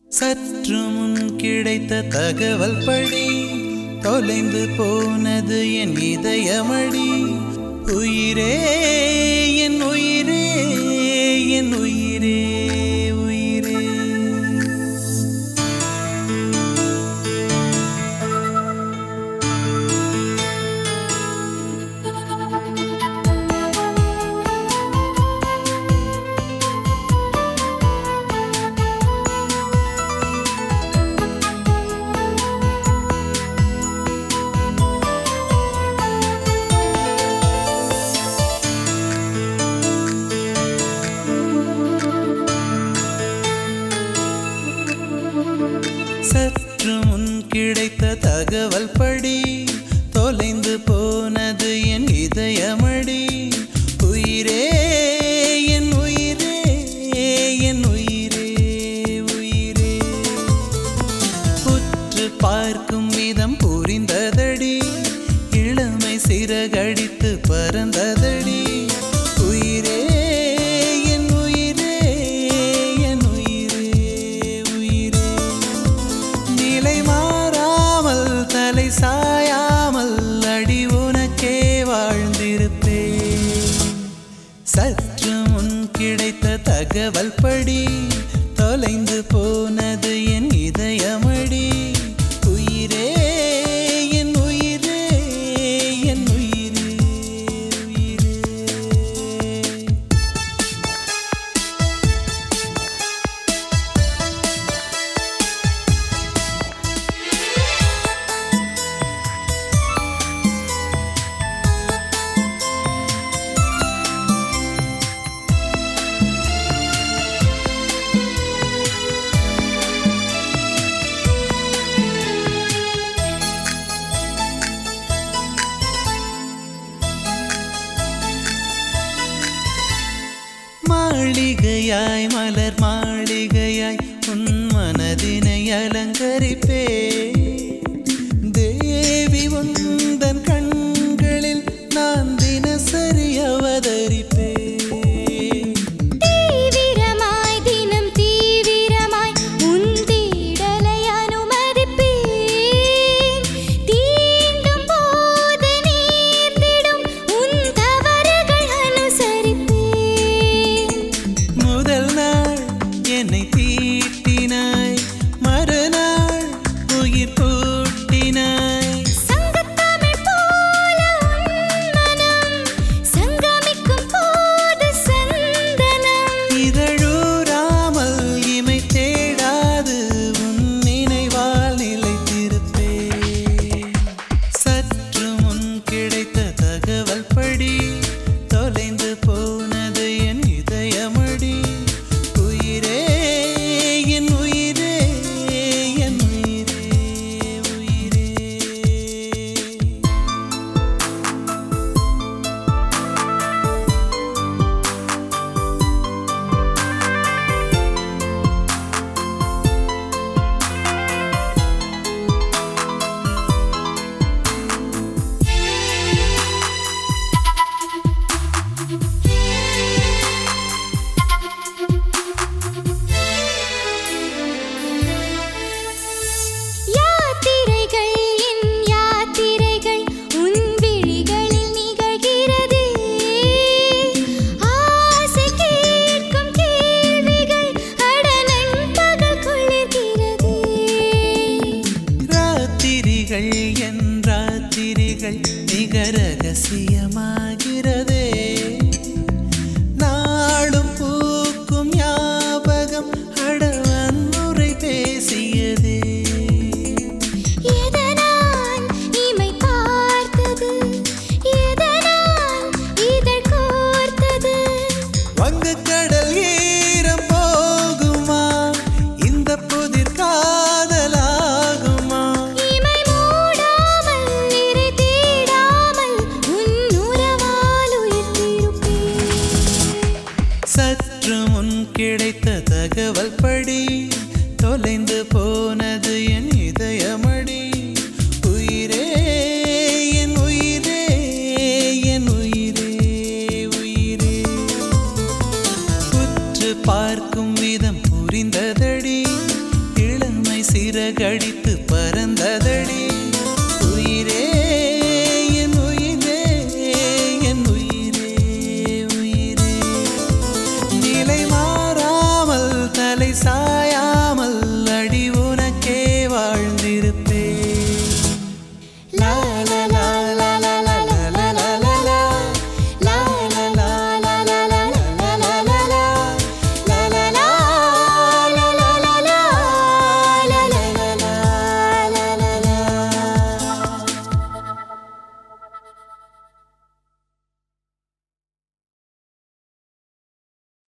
சற்று முன் கிடைத்த தகவல் படி தொலைந்து போனது என் இதயமடி உயிரே என் உயிரே என் உயிரே உயிரே சற்று முன் கிடைத்த தகவல் படி தொலைந்து போனது என் இதயமடி உயிரே என் உயிரே என் உயிரே உயிரே உற்று பார்க்கும் விதம் புரிந்ததடி இளமை சிறகடித்து பறந்ததடி உயிரே என் உயிரே என் உயிரே உயிரே நிலை மாறாமல் தலை சாயாமல் அடி உனக்கே வாழ்ந்திருப்பேன் சற்று முன் கிடைத்த தகவல் படி தொலைந்து போனது என் இதயமடி உயிரே என் உயிரே என் உயிரே உயிரே மாளிகையாய் மலர் மாளிகையாய் உன் மனதினை அலங்கரிப்பே தேவி உந்தன் கண்களில் நான் தினசரி அவதரிப்பே தீவிரமாய் தினம் தீவிரமாய் உன் தேடலை அனுமதிப்பேன் தீண்டும் போது நேர்ந்திடும் உன் தவறுகள் அனுசரிப்பேன் முதல் நாள் என்னை தீட்டினாய் மறுநாள் உயிர் கூட்டினாய் சங்கத்தமிழ் போல உன் மனம் சங்கமிக்கும் போது சந்தனம் இதழூராமல் இமை தேடாது உன் நினைவால் நிலைத்திருப்பே சற்று முன் கிடைத்த தகவல் படி தொலைந்து போனது என் இதயமடி உயிரே என் உயிரே என் உயிரே உயிரே யாத்திரைகள் என் யாத்திரைகள் உன் விழிகளில் நிகழ்கிறதே ஆசை கேட்கும் கேள்விகள் அடனன் பகல் குளிர்கிறதே ராத்திரிகள் என் ராத்திரிகள் மிக ரகசியமாகிறதே நாளும் பூக்கும் ஞாபகம் அடவன் முறை பேசியதே எதனால் இமை பார்த்தது எதனால் இதழ் கோர்த்தது வங்கக் கடல் ஈரம் போகுமா இந்த புதிர் காதலாகுமா இமை மூடாமல் இறை தேடாமல் உன் உறவால் உயிர்த்திருப்பேன் சற்று முன் கிடைத்த தகவல் படி தொலைந்து போனது என் இதயமடி உயிரே என் உயிரே என் உயிரே உயிரே உற்று பார்க்கும் விதம் புரிந்ததடி சிறகடித்த